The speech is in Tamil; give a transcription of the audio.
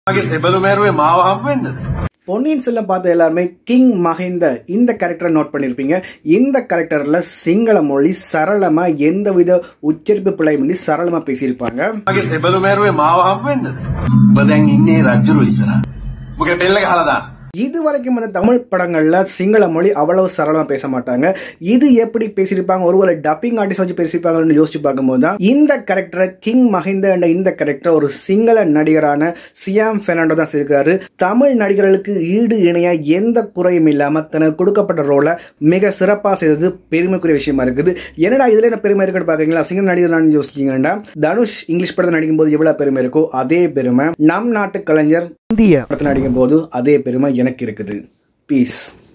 මගේ සෙබළු මැරුවේ මාව හම් වෙන්නද பொன்னியின் செல்லம் பார்த்த எல்லாருமே கிங் மஹிந்த இந்த கேரக்டரை நோட் பண்ணியிருப்பீங்க இந்த கேரக்டர்ல சிங்கள மொழி சரளமா எந்தவித உச்சரிப்பு பிழைமின்றி சரளமா பேசியிருப்பாங்க මගේ සෙබළු මැරුවේ මාව හම් වෙන්නද ඔබ දැන් ඉන්නේ රජ්ජුරු ඉස්සරහ මොකද බෙල්ල ගහලා දාන්න இது வரைக்கும் அந்த தமிழ் படங்கள்ல சிங்கள மொழி அவ்வளவு சரளமா பேச மாட்டாங்க இது எப்படி பேசியிருப்பாங்க ஒருவேளை டப்பிங் ஆர்டிஸ்ட் வச்சு பேசியிருப்பாங்கன்னு யோசிச்சு பார்க்கும்போது தான் இந்த கேரக்டரை கிங் மஹிந்த என்ற இந்த கேரக்டர் ஒரு சிங்கள நடிகரான சியாம் பெர்னாண்டோ தான் செய்திருக்காரு தமிழ் நடிகர்களுக்கு ஈடு இணையா எந்த குறையும் இல்லாம தனக்கு கொடுக்கப்பட்ட ரோலை மிக சிறப்பா செய்தது பெருமைக்குரிய விஷயமா இருக்குது என்னடா இதுல என்ன பெருமை இருக்குன்னு பாக்குறீங்களா சிங்கள நடிகர் நான் யோசிச்சீங்கன்னா தனுஷ் இங்கிலீஷ் படத்தை நடிக்கும் போது எவ்வளவு பெருமை இருக்கோ அதே பெருமை நம் நாட்டு கலைஞர் இந்திய படத்தில் நடிக்கும் போது அதே பெருமை எனக்கு இருக்குது பீஸ்